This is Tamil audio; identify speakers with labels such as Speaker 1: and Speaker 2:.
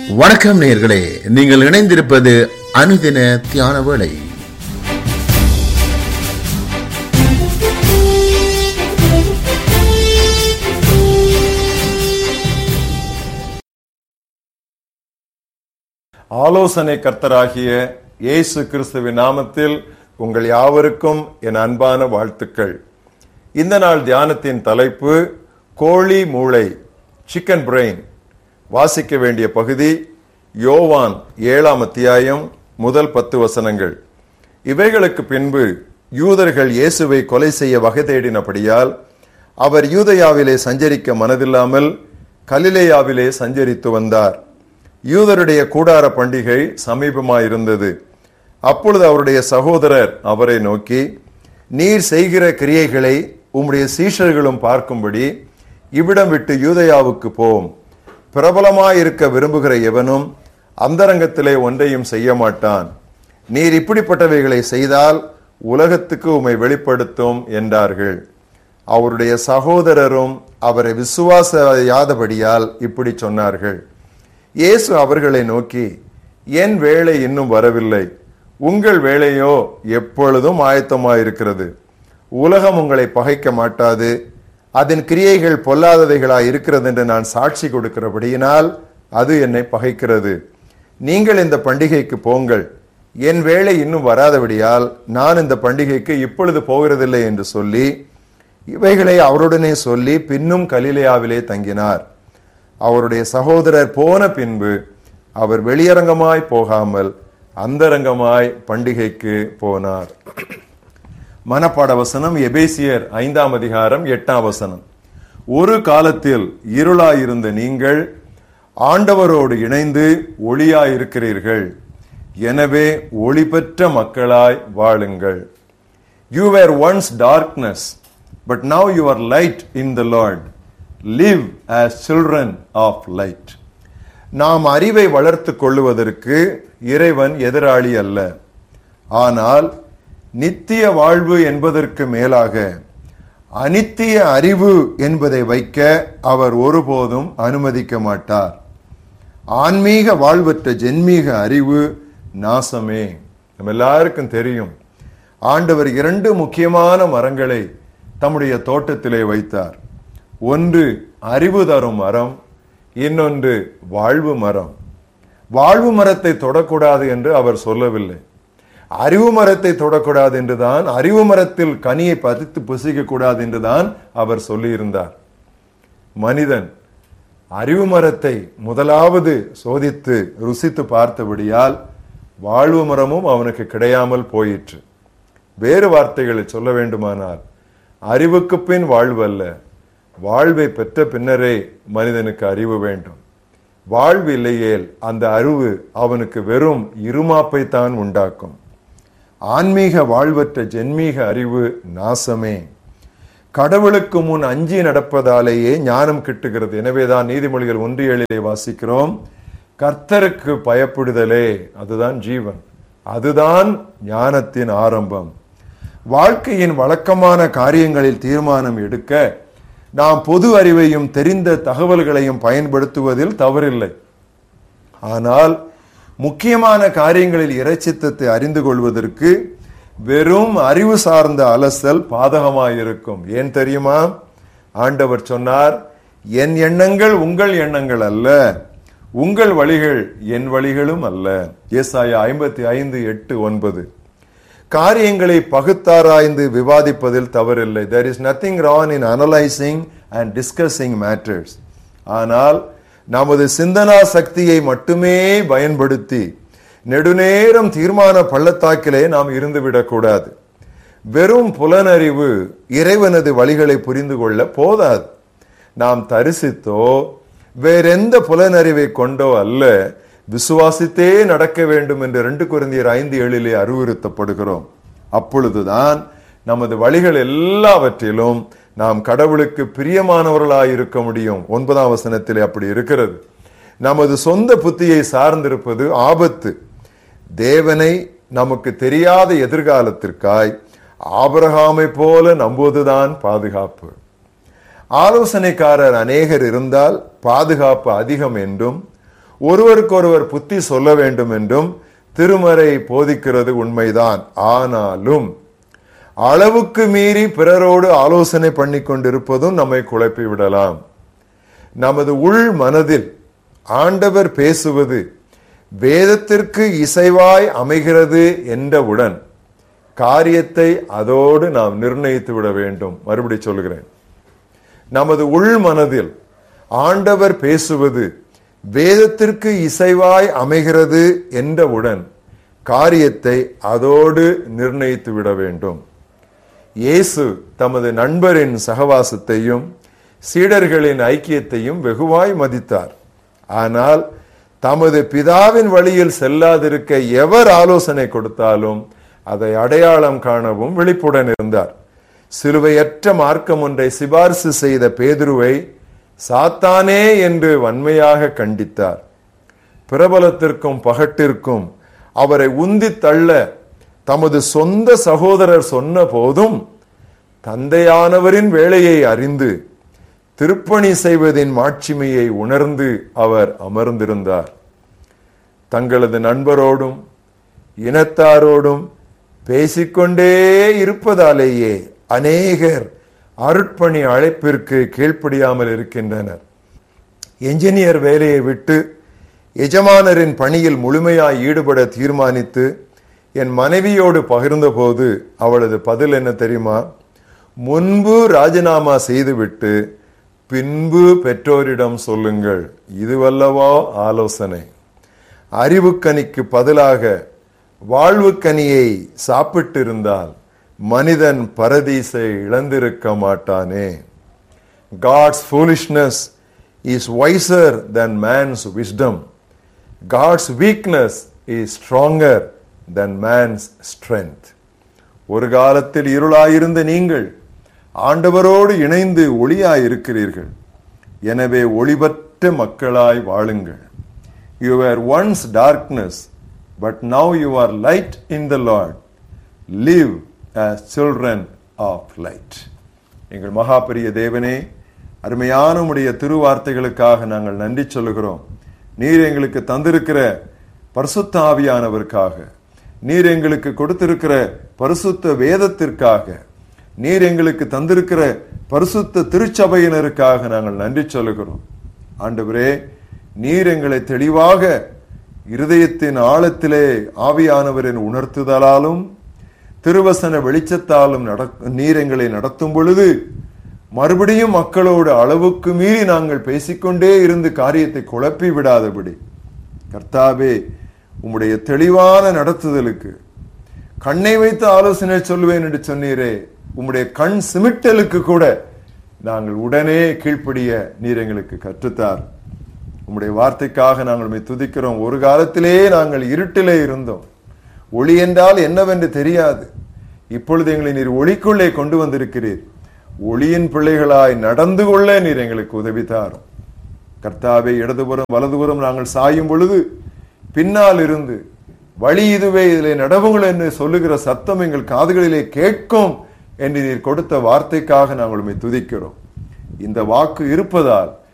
Speaker 1: வணக்கம் நேயர்களே நீங்கள் இணைந்திருப்பது அனுதின தியான வேளை
Speaker 2: ஆலோசனை கர்த்தராகிய இயேசு கிறிஸ்துவின் நாமத்தில் உங்கள் யாவருக்கும் என் அன்பான வாழ்த்துக்கள் இந்த நாள் தியானத்தின் தலைப்பு கோழி மூளை சிக்கன் பிரெயின் வாசிக்க வேண்டிய பகுதி யோவான் ஏழாம் அத்தியாயம் முதல் பத்து வசனங்கள் இவைகளுக்கு பின்பு யூதர்கள் இயேசுவை கொலை செய்ய வகை தேடினபடியால் அவர் யூதயாவிலே சஞ்சரிக்க மனதில்லாமல் கலிலேயாவிலே சஞ்சரித்து வந்தார் யூதருடைய கூடார பண்டிகை சமீபமாயிருந்தது அப்பொழுது அவருடைய சகோதரர் அவரை நோக்கி நீர் செய்கிற கிரியைகளை உம்முடைய சீஷர்களும் பார்க்கும்படி இவ்விடம் விட்டு யூதயாவுக்கு போம் பிரபலமாயிருக்க விரும்புகிற எவனும் அந்தரங்கத்திலே ஒன்றையும் செய்ய மாட்டான் நீர் இப்படிப்பட்டவைகளை செய்தால் உலகத்துக்கு உம்மை வெளிப்படுத்தும் என்றார்கள் அவருடைய சகோதரரும் அவரை விசுவாசையாதபடியால் இப்படி சொன்னார்கள் இயேசு அவர்களை நோக்கி என் வேலை இன்னும் வரவில்லை உங்கள் வேலையோ எப்பொழுதும் ஆயத்தமாயிருக்கிறது உலகம் உங்களை பகைக்க மாட்டாது அதன் கிரியைகள் பொல்லாதவைகளாய் இருக்கிறது என்று நான் சாட்சி கொடுக்கிறபடியினால் அது என்னை பகைக்கிறது நீங்கள் இந்த பண்டிகைக்கு போங்கள் என் வேலை இன்னும் வராதபடியால் நான் இந்த பண்டிகைக்கு இப்பொழுது போகிறதில்லை என்று சொல்லி இவைகளை அவருடனே சொல்லி பின்னும் கலிலேயாவிலே தங்கினார் அவருடைய சகோதரர் போன பின்பு அவர் வெளியரங்கமாய் போகாமல் அந்தரங்கமாய் பண்டிகைக்கு போனார் மனப்பாட வசனம் எபேசியர் ஐந்தாம் அதிகாரம் எட்டாம் வசனம் ஒரு காலத்தில் இருளாயிருந்த நீங்கள் ஆண்டவரோடு இணைந்து ஒளியாயிருக்கிறீர்கள் எனவே ஒளி பெற்ற மக்களாய் வாழுங்கள் you were once darkness but now you are light in the Lord live as children of light நாம் அறிவை வளர்த்து கொள்ளுவதற்கு இறைவன் எதிராளி அல்ல ஆனால் நித்திய வாழ்வு என்பதற்கு மேலாக அனித்திய அறிவு என்பதை வைக்க அவர் ஒருபோதும் அனுமதிக்க மாட்டார் ஆன்மீக வாழ்வற்ற ஜென்மீக அறிவு நாசமே நம்ம எல்லாருக்கும் தெரியும் ஆண்டவர் இரண்டு முக்கியமான மரங்களை தம்முடைய தோட்டத்திலே வைத்தார் ஒன்று அறிவு தரும் மரம் இன்னொன்று வாழ்வு மரம் வாழ்வு மரத்தை தொடக்கூடாது என்று அவர் சொல்லவில்லை அறிவு மரத்தை தொடக்கூடாது என்றுதான் அறிவு மரத்தில் கனியை பறித்து புசிக்க கூடாது என்றுதான் அவர் சொல்லியிருந்தார் மனிதன் அறிவு மரத்தை முதலாவது சோதித்து ருசித்து பார்த்தபடியால் வாழ்வு மரமும் அவனுக்கு கிடையாமல் போயிற்று வேறு வார்த்தைகளை சொல்ல வேண்டுமானால் அறிவுக்கு பின் வாழ்வு அல்ல வாழ்வை பெற்ற பின்னரே மனிதனுக்கு அறிவு வேண்டும் வாழ்வு இல்லையேல் அந்த அறிவு அவனுக்கு வெறும் இருமாப்பை தான் உண்டாக்கும் ஆன்மீக வாழ்வற்ற ஜென்மீக அறிவு நாசமே கடவுளுக்கு முன் அஞ்சி நடப்பதாலேயே ஞானம் கிட்டுகிறது எனவேதான் நீதிமொழிகள் ஒன்று ஏழிலே வாசிக்கிறோம் கர்த்தருக்கு பயப்படுதலே அதுதான் ஜீவன் அதுதான் ஞானத்தின் ஆரம்பம் வாழ்க்கையின் வழக்கமான காரியங்களில் தீர்மானம் எடுக்க நாம் பொது அறிவையும் தெரிந்த தகவல்களையும் பயன்படுத்துவதில் தவறில்லை ஆனால் முக்கியமான காரியங்களில் இறைச்சித்தத்தை அறிந்து கொள்வதற்கு வெறும் அறிவு சார்ந்த அலசல் பாதகமாயிருக்கும் ஏன் தெரியுமா ஆண்டவர் சொன்னார் என் எண்ணங்கள் உங்கள் எண்ணங்கள் அல்ல உங்கள் வழிகள் என் வழிகளும் அல்ல ஏசாயா ஐம்பத்தி ஐந்து எட்டு ஒன்பது காரியங்களை பகுத்தாராய்ந்து விவாதிப்பதில் தவறில்லை there is nothing wrong in analysing and discussing matters ஆனால் நமது சிந்தனா சக்தியை மட்டுமே பயன்படுத்தி நெடுநேரம் தீர்மான பள்ளத்தாக்கிலே நாம் இருந்துவிடக்கூடாது வெறும் புலனறிவு இறைவனது வழிகளை புரிந்து கொள்ள போதாது நாம் தரிசித்தோ வேறெந்த புலனறிவை கொண்டோ அல்ல விசுவாசித்தே நடக்க வேண்டும் என்று ரெண்டு குருந்தியர் ஐந்து ஏழிலே அறிவுறுத்தப்படுகிறோம் அப்பொழுதுதான் நமது வழிகள் எல்லாவற்றிலும் நாம் கடவுளுக்கு பிரியமானவர்களாய் இருக்க முடியும் ஒன்பதாம் வசனத்திலே அப்படி இருக்கிறது நமது சொந்த புத்தியை சார்ந்திருப்பது ஆபத்து தேவனை நமக்கு தெரியாத எதிர்காலத்திற்காய் ஆபரகாமை போல நம்புவதுதான் பாதுகாப்பு ஆலோசனைக்காரர் அநேகர் இருந்தால் பாதுகாப்பு அதிகம் என்றும் ஒருவருக்கொருவர் புத்தி சொல்ல வேண்டும் என்றும் திருமறை போதிக்கிறது உண்மைதான் ஆனாலும் அளவுக்கு மீறி பிறரோடு ஆலோசனை பண்ணி கொண்டிருப்பதும் நம்மை குழப்பி விடலாம் நமது உள் மனதில் ஆண்டவர் பேசுவது வேதத்திற்கு இசைவாய் அமைகிறது என்றவுடன் காரியத்தை அதோடு நாம் நிர்ணயித்து விட வேண்டும் மறுபடி சொல்கிறேன் நமது உள் மனதில் ஆண்டவர் பேசுவது வேதத்திற்கு இசைவாய் அமைகிறது என்றவுடன் காரியத்தை அதோடு நிர்ணயித்து விட வேண்டும் இயேசு தமது நண்பரின் சகவாசத்தையும் சீடர்களின் ஐக்கியத்தையும் வெகுவாய் மதித்தார் ஆனால் தமது பிதாவின் வழியில் செல்லாதிருக்க எவர் ஆலோசனை கொடுத்தாலும் அதை அடையாளம் காணவும் விழிப்புடன் இருந்தார் சிலுவையற்ற மார்க்கம் ஒன்றை சிபாரிசு செய்த பேதுருவை சாத்தானே என்று வன்மையாக கண்டித்தார் பிரபலத்திற்கும் பகட்டிற்கும் அவரை உந்தி தள்ள தமது சொந்த சகோதரர் சொன்ன போதும் தந்தையானவரின் வேலையை அறிந்து திருப்பணி செய்வதின் மாட்சிமையை உணர்ந்து அவர் அமர்ந்திருந்தார் தங்களது நண்பரோடும் இனத்தாரோடும் பேசிக்கொண்டே இருப்பதாலேயே அநேகர் அருட்பணி அழைப்பிற்கு கீழ்ப்படியாமல் இருக்கின்றனர் என்ஜினியர் வேலையை விட்டு எஜமானரின் பணியில் முழுமையாய் ஈடுபட தீர்மானித்து என் மனைவியோடு பகிர்ந்தபோது அவளது பதில் என்ன தெரியுமா முன்பு ராஜினாமா செய்துவிட்டு பின்பு பெற்றோரிடம் சொல்லுங்கள் இதுவல்லவா ஆலோசனை அறிவுக்கனிக்கு பதிலாக வாழ்வுக்கனியை சாப்பிட்டிருந்தால் மனிதன் பரதீசை இழந்திருக்க மாட்டானே God's foolishness is wiser than man's wisdom. God's weakness is stronger than man's strength. ஒரு காலத்தில் இருளாயிருந்த நீங்கள் ஆண்டவரோடு இணைந்து ஒளியாயிருக்கிறீர்கள் எனவே ஒளிபற்ற மக்களாய் வாழுங்கள் you were once darkness but now you are light in the Lord. Live as children of light. எங்கள் மகாபெரிய தேவனே அருமையான உடைய திருவார்த்தைகளுக்காக நாங்கள் நன்றி சொல்லுகிறோம் நீர் எங்களுக்கு தந்திருக்கிற பரிசுத்த ஆவியானவருக்காக நீர் எங்களுக்கு கொடுத்திருக்கிற பரிசுத்த வேதத்திற்காக நீர் எங்களுக்கு தந்திருக்கிற பரிசுத்த திருச்சபையினருக்காக நாங்கள் நன்றி சொல்லுகிறோம் ஆண்டவரே நீர் எங்களை தெளிவாக இருதயத்தின் ஆழத்திலே ஆவியானவரின் உணர்த்துதலாலும் திருவசன வெளிச்சத்தாலும் நடக்க நீர் எங்களை நடத்தும் பொழுது மறுபடியும் மக்களோடு அளவுக்கு மீறி நாங்கள் பேசிக்கொண்டே இருந்து காரியத்தை குழப்பி விடாதபடி கர்த்தாவே உம்முடைய தெளிவான நடத்துதலுக்கு கண்ணை வைத்து ஆலோசனை சொல்லுவேன் என்று சொன்னீரே உம்முடைய கண் சிமிட்டலுக்கு கூட நாங்கள் உடனே கீழ்ப்படிய நீர் எங்களுக்கு கற்றுத்தார் உம்முடைய வார்த்தைக்காக நாங்கள் உம்மை துதிக்கிறோம் ஒரு காலத்திலே நாங்கள் இருட்டிலே இருந்தோம் ஒளி என்றால் என்னவென்று தெரியாது இப்பொழுது எங்களை நீர் ஒளிக்குள்ளே கொண்டு வந்திருக்கிறீர் ஒளியின் பிள்ளைகளாய் நடந்து கொள்ள நீர் எங்களுக்கு உதவி தாரும் கர்த்தாவே இடதுபுறம் வலதுபுறம் நாங்கள் சாயும் பொழுது பின்னால் இருந்து வழி இதுவே இதிலே நடவுங்கள் என்று சொல்லுகிற சத்தம் எங்கள் காதுகளிலே கேட்கும் என்று நீர் கொடுத்த வார்த்தைக்காக நாங்கள் உம்மை துதிக்கிறோம் இந்த வாக்கு இருப்பதால்